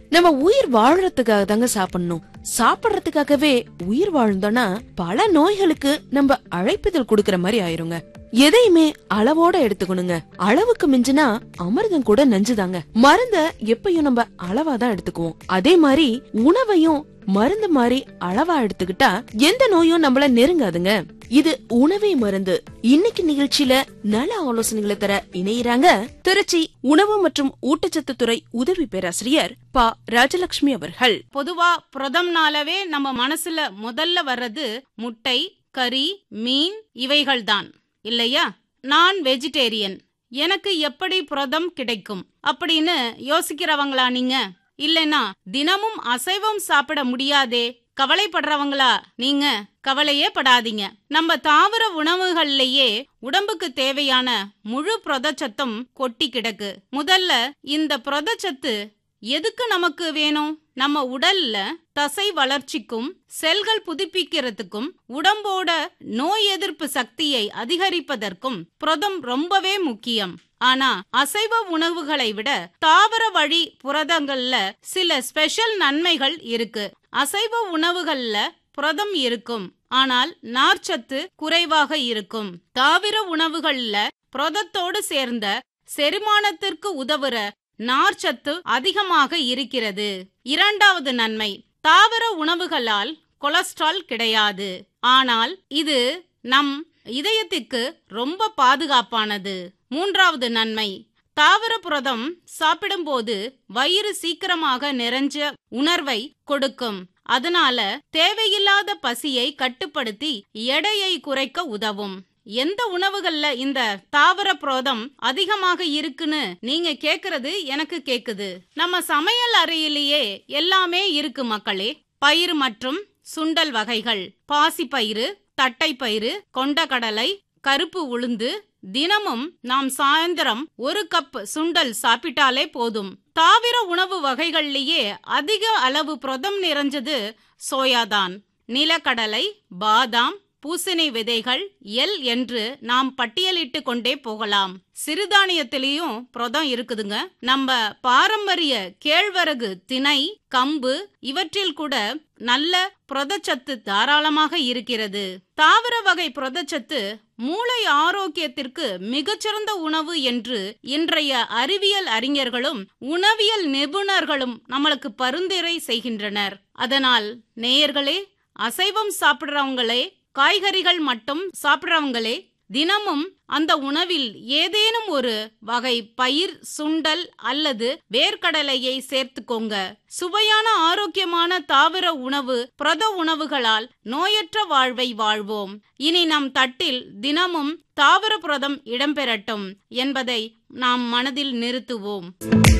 நம்ம உயிர் வாழறதுக்காக தாங்க சாப்பிடணும் சாப்பிடறதுக்காகவே உயிர் வாழ்ந்தோம்னா பல நோய்களுக்கு நம்ம அழைப்புதல் கொடுக்கற மாதிரி ஆயிருங்க எதையுமே அளவோட எடுத்துக்கணுங்க அளவுக்கு மிஞ்சினா அமிர்தம் கூட நஞ்சுதாங்க மருந்த எப்பயும் நம்ம அளவா தான் எடுத்துக்குவோம் அதே மாதிரி உணவையும் மருந்து மாதிரி அளவா எடுத்துக்கிட்டா எந்த நோயும் நம்மள நெருங்காதுங்க இது உணவே மருந்து இன்னைக்கு நிகழ்ச்சியில நல ஆலோசனைகளை தர இணையறாங்க திருச்சி உணவு மற்றும் ஊட்டச்சத்து துறை உதவி பேராசிரியர் ப ராஜலட்சுமி அவர்கள் பொதுவா புரதம்னாலவே நம்ம மனசுல முதல்ல வர்றது முட்டை கறி மீன் இவைகள்தான் இல்லையா நான் வெஜிடேரியன் எனக்கு எப்படி புரதம் கிடைக்கும் அப்படின்னு யோசிக்கிறவங்களா நீங்க இல்லைன்னா தினமும் அசைவம் சாப்பிட முடியாதே கவலைப்படுறவங்களா நீங்க கவலையே படாதீங்க நம்ம தாவர உணவுகள்லயே உடம்புக்கு தேவையான முழு புரதச்சத்தும் கொட்டி கிடக்கு முதல்ல இந்த புரதச்சத்து எதுக்கு நமக்கு வேணும் நம்ம உடல்ல தசை வளர்ச்சிக்கும் செல்கள் புதுப்பிக்கிறதுக்கும் உடம்போட நோய் எதிர்ப்பு சக்தியை அதிகரிப்பதற்கும் புரதம் ரொம்பவே முக்கியம் ஆனா அசைவ உணவுகளை விட தாவர வழி புரதங்கள்ல சில ஸ்பெஷல் நன்மைகள் இருக்கு அசைவ உணவுகள்ல புரதம் இருக்கும் ஆனால் நார்ச்சத்து குறைவாக இருக்கும் தாவர உணவுகள்ல புரதத்தோடு சேர்ந்த செரிமானத்திற்கு உதவுற நார்ச்சத்து அதிகமாக இருக்கிறது இரண்டாவது நன்மை தாவர உணவுகளால் கொலஸ்ட்ரால் கிடையாது ஆனால் இது நம் இதயத்துக்கு ரொம்ப பாதுகாப்பானது மூன்றாவது நன்மை தாவர புரதம் சாப்பிடும்போது வயிறு சீக்கிரமாக நிறைஞ்ச உணர்வை கொடுக்கும் அதனால தேவையில்லாத பசியை கட்டுப்படுத்தி எடையை குறைக்க உதவும் எந்த உணவுகள்ல இந்த தாவர புரதம் அதிகமாக இருக்குன்னு நீங்க கேக்குறது எனக்கு கேக்குது நம்ம சமையல் அறையிலேயே எல்லாமே இருக்கு மக்களே பயிறு மற்றும் சுண்டல் வகைகள் பாசிப்பயிறு தட்டைப்பயிறு கொண்டக்கடலை கருப்பு உளுந்து தினமும் நாம் சாயந்தரம் ஒரு கப் சுண்டல் சாப்பிட்டாலே போதும் தாவர உணவு வகைகள்லயே அதிக அளவு புரதம் நிறைஞ்சது சோயாதான் நிலக்கடலை பாதாம் பூசணி விதைகள் எல் என்று நாம் பட்டியலிட்டு கொண்டே போகலாம் சிறுதானியத்திலையும் புரதம் இருக்குதுங்க நம்ம பாரம்பரிய கேழ்வரகு திணை கம்பு இவற்றில் கூட நல்ல புரதச்சத்து தாராளமாக இருக்கிறது தாவர வகை புரதச்சத்து மூளை ஆரோக்கியத்திற்கு மிகச்சிறந்த உணவு என்று இன்றைய அறிவியல் அறிஞர்களும் உணவியல் நிபுணர்களும் நம்மளுக்கு பரிந்துரை செய்கின்றனர் அதனால் நேயர்களே அசைவம் சாப்பிடுறவங்களே காய்கறிகள் மட்டும் சாப்பிடுறவங்களே தினமும் அந்த உணவில் ஏதேனும் ஒரு வகை பயிர் சுண்டல் அல்லது வேர்க்கடலையை சேர்த்துக்கோங்க சுவையான ஆரோக்கியமான தாவர உணவு புரத உணவுகளால் நோயற்ற வாழ்வை வாழ்வோம் இனி நம் தட்டில் தினமும் தாவர புரதம் இடம்பெறட்டும் என்பதை நாம் மனதில் நிறுத்துவோம்